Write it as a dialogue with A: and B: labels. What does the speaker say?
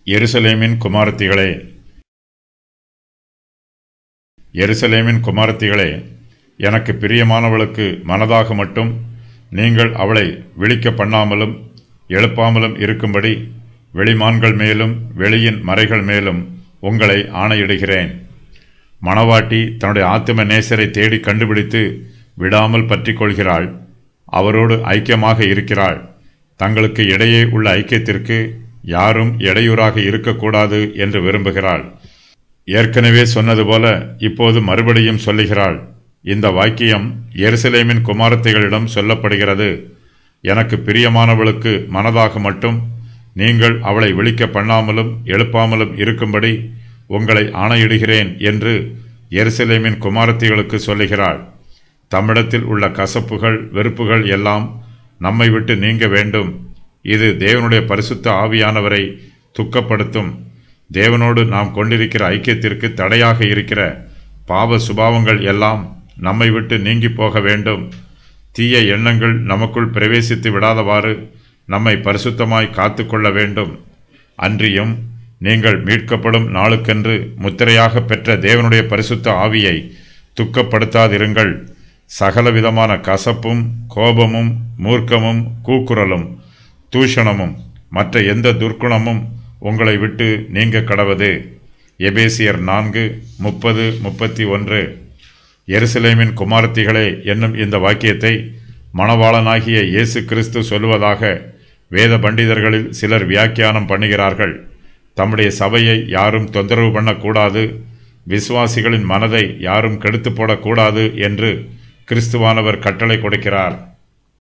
A: எருசலேமின் குமாரத்திகளே எருசலேமின் குமாரத்திகளே எனக்கு பிரியமானவளுக்கு மனதாக மட்டும் நீங்கள் அவளை விழிக்க பண்ணாமலும் எழுப்பாமலும் இருக்கும்படி வெளிமான்கள் மேலும் வெளியின் மறைகள் மேலும் உங்களை ஆணையிடுகிறேன் மணவாட்டி தன்னுடைய ஆத்தும நேசரை தேடி கண்டுபிடித்து விடாமல் பற்றிக் கொள்கிறாள் அவரோடு ஐக்கியமாக இருக்கிறாள் தங்களுக்கு இடையே உள்ள ஐக்கியத்திற்கு யாரும் இடையூறாக இருக்கக்கூடாது என்று விரும்புகிறாள் ஏற்கனவே சொன்னது போல இப்போது மறுபடியும் சொல்லுகிறாள் இந்த வாக்கியம் எருசலேமின் குமாரத்தைகளிடம் சொல்லப்படுகிறது எனக்கு பிரியமானவளுக்கு மனதாக மட்டும் நீங்கள் அவளை விழிக்க பண்ணாமலும் எழுப்பாமலும் இருக்கும்படி உங்களை ஆணையிடுகிறேன் என்று எருசலேமின் குமாரத்திகளுக்கு சொல்லுகிறாள் தம்மிடத்தில் உள்ள கசப்புகள் வெறுப்புகள் எல்லாம் நம்மை விட்டு நீங்க வேண்டும் இது தேவனுடைய பரிசுத்த ஆவியானவரை துக்கப்படுத்தும் தேவனோடு நாம் கொண்டிருக்கிற ஐக்கியத்திற்கு தடையாக இருக்கிற பாவ சுபாவங்கள் எல்லாம் நம்மை விட்டு நீங்கி போக வேண்டும் தீய எண்ணங்கள் நமக்குள் பிரவேசித்து விடாதவாறு நம்மை பரிசுத்தமாய் காத்துக்கொள்ள வேண்டும் அன்றியும் நீங்கள் மீட்கப்படும் நாளுக்கென்று முத்திரையாக பெற்ற தேவனுடைய பரிசுத்த ஆவியை துக்கப்படுத்தாதிருங்கள் சகலவிதமான கசப்பும் கோபமும் மூர்க்கமும் கூக்குரலும் தூஷணமும் மற்ற எந்த துர்க்குணமும் உங்களை விட்டு நீங்க கடவது எபேசியர் நான்கு முப்பது முப்பத்தி ஒன்று எருசலேமின் குமாரத்திகளே என்னும் இந்த வாக்கியத்தை மணவாளனாகிய இயேசு கிறிஸ்து சொல்லுவதாக வேத பண்டிதர்களில் சிலர் வியாக்கியானம் பண்ணுகிறார்கள் தம்முடைய சபையை யாரும் தொந்தரவு பண்ணக்கூடாது விசுவாசிகளின் மனதை யாரும் கெடுத்து போடக்கூடாது என்று கிறிஸ்துவானவர் கட்டளை கொடுக்கிறார்